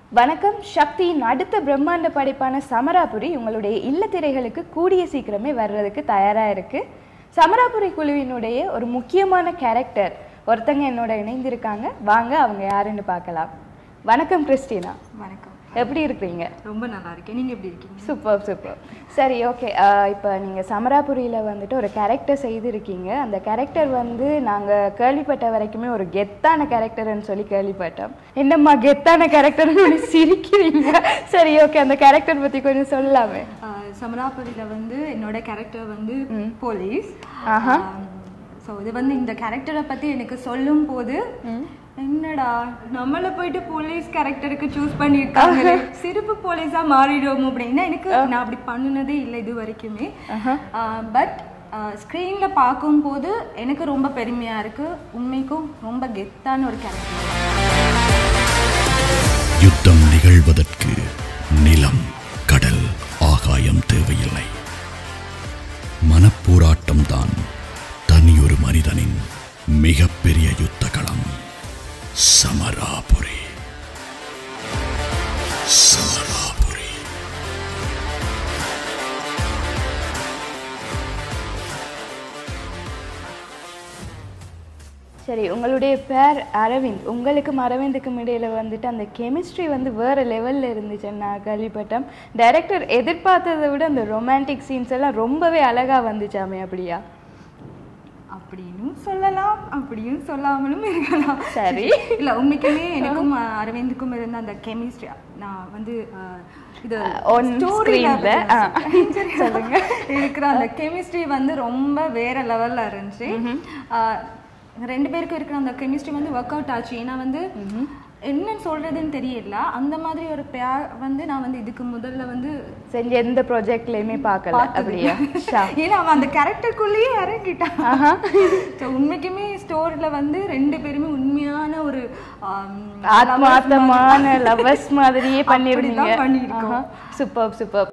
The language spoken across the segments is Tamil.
வணக்கம் சக்தியின் அடுத்த பிரம்மாண்ட படைப்பான சமராபுரி உங்களுடைய இல்லத்திரைகளுக்கு கூடிய சீக்கிரமே வர்றதுக்கு தயாரா இருக்கு சமராபுரி குழுவினுடைய ஒரு முக்கியமான கேரக்டர் ஒருத்தங்க என்னோட இணைந்திருக்காங்க வாங்க அவங்க யாருன்னு பார்க்கலாம் வணக்கம் கிறிஸ்டினா வணக்கம் எப்படி இருக்கிறீங்க ரொம்ப நல்லா இருக்கேன் நீங்க எப்படி இருக்கீங்க சூப்பர் சூப்பர் சரி ஓகே இப்போ நீங்கள் சமராபுரியில் வந்துட்டு ஒரு கேரக்டர் செய்திருக்கீங்க அந்த கேரக்டர் வந்து நாங்கள் கேள்விப்பட்ட வரைக்குமே ஒரு கெத்தான கேரக்டர்னு சொல்லி கேள்விப்பட்டோம் என்னம்மா கெத்தான கேரக்டர்னு சிரிக்கிறீங்க சரி ஓகே அந்த கேரக்டர் பற்றி கொஞ்சம் சொல்லலாமே ஆஹ் சமராபுரியில வந்து என்னோட கேரக்டர் வந்து போலீஸ் ஆஹா. ஸோ இது வந்து இந்த கேரக்டரை பத்தி எனக்கு சொல்லும் போது என்னடா நம்மள போயிட்டு போலீஸ் கேரக்டருக்கு சூஸ் பண்ணியிருக்காங்க சிறப்பு போலீஸா மாறிடும் அப்படின்னா எனக்கு நான் அப்படி பண்ணுனதே இல்லை இது வரைக்குமே பட் ஸ்க்ரீனில் பார்க்கும்போது எனக்கு ரொம்ப பெருமையா இருக்கு உண்மைக்கும் ரொம்ப கெத்தான ஒரு கேரக்டர் யுத்தம் நிகழ்வதற்கு நிலம் கடல் ஆகாயம் தேவையில்லை மனப்போராட்டம்தான் தனியொரு மனிதனின் மிகப்பெரிய யுத்த களம் சமராபுரி சமராபுரி சரி உங்களுடைய பேர் அரவிந்த் உங்களுக்கும் அரவிந்துக்கும் இடையில வந்துட்டு அந்த கெமிஸ்ட்ரி வந்து வேற லெவல்ல இருந்துச்சுன்னு நான் கேள்விப்பட்டேன் டைரக்டர் எதிர்பார்த்ததை விட அந்த ரொமான்டிக் சீன்ஸ் எல்லாம் ரொம்பவே அழகா வந்துச்சாமே அப்படியா அப்படின்னும் சொல்லலாம் அப்படியும் சொல்லாமலும் இருக்கலாம் சரி. இல்ல உண்மைக்குமே எனக்கும் அஹ், அரவிந்துக்கும் இருந்த அந்த கெமிஸ்ட்ரி நான் வந்து அஹ், இது on story ல screen ல, பத்தி நான் ஆ. சொல்றேன். சொல்லுங்க இருக்கிற அந்த கெமிஸ்ட்ரி வந்து ரொம்ப வேற லெவல்ல இருந்துச்சு அஹ், ரெண்டு பேருக்கும் இருக்கிற அந்த கெமிஸ்ட்ரி வந்து ஒர்க் அவுட் ஆச்சு ஏன்னா வந்து என்ன சொல்றதுன்னு தெரியல அந்த மாதிரி ஒரு பேர் வந்து நான் வந்து இதுக்கு முதல்ல வந்து செஞ்ச எந்த ப்ராஜெக்ட்லயுமே பார்க்கல அப்படியா ஷா. ஏன்னா அவன் அந்த கேரக்டருக்குள்ளேயே இறங்கிட்டான் So, உண்மைக்குமே ஸ்டோரியில வந்து ரெண்டு பேருமே உண்மையான ஒரு ஆத்மார்த்தமான லவர்ஸ் மாதிரியே பண்ணிருந்தீங்க அப்படிதான் பண்ணியிருக்கோம். சூப்பர் சூப்பர்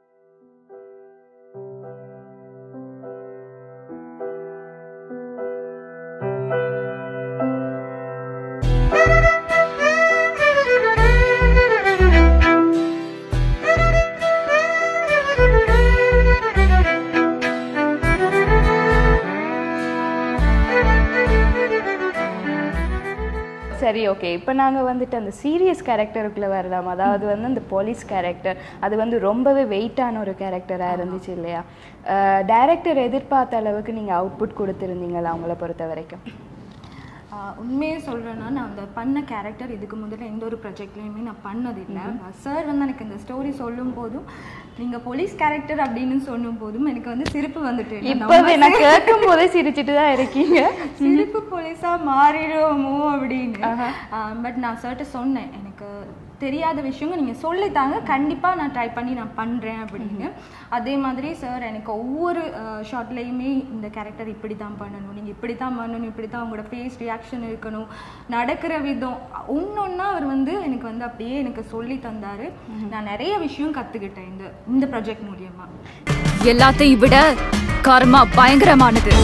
சரி ஓகே இப்போ நாங்கள் வந்துட்டு அந்த சீரியஸ் கேரக்டருக்குள்ளே வரலாம் அதாவது வந்து அந்த போலீஸ் கேரக்டர் அது வந்து ரொம்பவே வெயிட்டான ஒரு கேரக்டராக இருந்துச்சு இல்லையா டைரக்டர் எதிர்பார்த்த அளவுக்கு நீங்கள் அவுட்புட் கொடுத்துருந்தீங்களா அவங்கள பொறுத்த வரைக்கும் ஆஹ் உண்மையே சொல்றேன்னா நான் அந்த பண்ண கேரக்டர் இதுக்கு முதல்ல எந்த ஒரு ப்ராஜெக்ட்லையுமே நான் பண்ணதில்லை சார் வந்து எனக்கு இந்த ஸ்டோரி சொல்லும் போதும் நீங்க போலீஸ் கேரக்டர் அப்படின்னு சொல்லும் போதும் எனக்கு வந்து சிரிப்பு வந்துட்டு இல்ல, நம்ம இப்போவே நான் கேட்கும் போதே சிரிச்சிட்டு தான் இருக்கீங்க சிரிப்பு போலீஸா மாறிடுவோமோ அப்படின்னு பட் நான் சர்ட்ட சொன்னேன் எனக்கு தெரியாத விஷயங்கள் நீங்க சொல்லித்தாங்க கண்டிப்பா நான் ட்ரை பண்ணி நான் பண்றேன் அப்படின்னு அதே மாதிரி சார் எனக்கு ஒவ்வொரு ஷார்ட்லேயுமே இந்த கேரக்டர் இப்படி தான் பண்ணணும் நீங்க இப்படி தான் பண்ணணும் இப்படி தான் உங்களோட ஃபேஸ் ரியாக்ஷன் இருக்கணும் நடக்கிற விதம் ஒன்னொன்னா அவர் வந்து எனக்கு வந்து அப்படியே எனக்கு சொல்லி தந்தாரு நான் நிறைய விஷயம் கத்துக்கிட்டேன் இந்த இந்த ப்ராஜெக்ட் மூலியமா எல்லாத்தையும் விட கர்மா பயங்கரமானது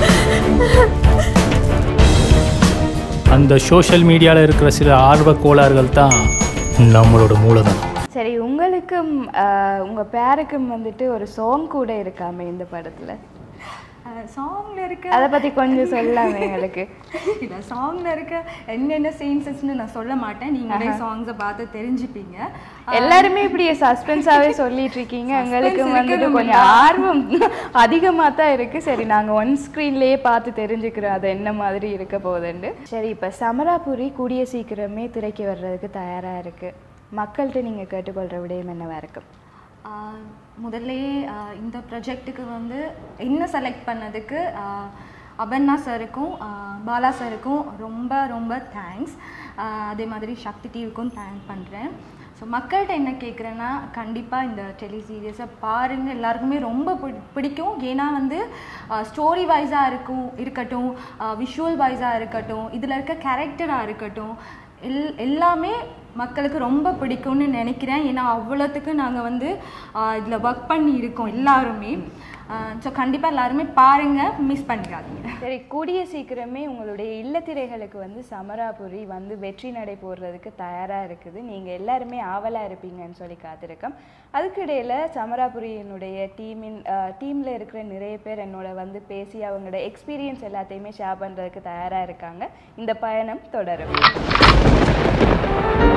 அந்த சோஷியல் மீடியாவில் இருக்கிற சில ஆர்வ கோளாறுகள் தான் நம்மளோட மூலதனம் சரி உங்களுக்கும் ஆஹ், உங்க பேருக்கும் வந்துட்டு ஒரு சாங் கூட இருக்காமே இந்த படத்துல சாங்ல இருக்க அதை பத்தி கொஞ்சம் சொல்லலாமே எங்களுக்கு இல்ல சாங்ல இருக்க என்னென்ன சீன்ஸஸ்னு நான் சொல்ல மாட்டேன் நீங்களே சாங்ஸை பார்த்து தெரிஞ்சுப்பீங்க எல்லாருமே இப்படி சஸ்பென்ஸாவே சொல்லிட்டு இருக்கீங்க எங்களுக்கு வந்துட்டு இருக்கணும் கொஞ்சம் ஆர்வம் அதிகமா தான் இருக்கு சரி நாங்க ஒன் ஸ்க்ரீன்லயே பார்த்து தெரிஞ்சுக்கிறோம் அது என்ன மாதிரி இருக்க போகுதுன்னு சரி இப்ப சமராபுரி கூடிய சீக்கிரமே திரைக்கு வர்றதுக்கு தயாரா இருக்கு மக்கள்கிட்ட நீங்க கேட்டுக்கொள்ற விடயம் என்னவா இருக்கும் ஆஹ் முதல்லயே ஆஹ் இந்த ப்ராஜெக்ட்டுக்கு வந்து என்ன செலக்ட் பண்ணதுக்கு ஆஹ் அபர்ணா சாருக்கும் ஆஹ் பாலா சாருக்கும் ரொம்ப ரொம்ப தேங்க்ஸ் அதே மாதிரி சக்தி டிவிக்கும் தேங்க் பண்ணுறேன் ஸோ மக்கள்கிட்ட என்ன கேட்குறேன்னா கண்டிப்பாக இந்த டெலி சீரியஸை பாருங்கள் எல்லாருக்குமே ரொம்ப பிடி- பிடிக்கும் ஏன்னா வந்து ஸ்டோரி வைஸாக இருக்கும் இருக்கட்டும் விஷுவல் வைஸாக இருக்கட்டும் இதில் இருக்க கேரக்டராக இருக்கட்டும் எல் எல்லாமே மக்களுக்கு ரொம்ப பிடிக்கும்னு நினைக்கிறேன் ஏன்னா அவ்வளோத்துக்கு நாங்கள் வந்து இதில் ஒர்க் பண்ணி இருக்கோம் எல்லாருமே ஸோ கண்டிப்பாக எல்லாருமே பாருங்கள் மிஸ் பண்ணிடாதீங்க சரி கூடிய சீக்கிரமே உங்களுடைய இல்லத்திரைகளுக்கு வந்து சமராபுரி வந்து வெற்றி நடை போடுறதுக்கு தயாராக இருக்குது நீங்கள் எல்லாருமே ஆவலாக இருப்பீங்கன்னு சொல்லி காத்திருக்கோம் அதுக்கு இடையில சமராபுரியினுடைய டீமின் டீமில் இருக்கிற நிறைய பேர் என்னோட வந்து பேசி அவங்களோட எக்ஸ்பீரியன்ஸ் எல்லாத்தையுமே ஷேர் பண்ணுறதுக்கு தயாராக இருக்காங்க இந்த பயணம் தொடரும்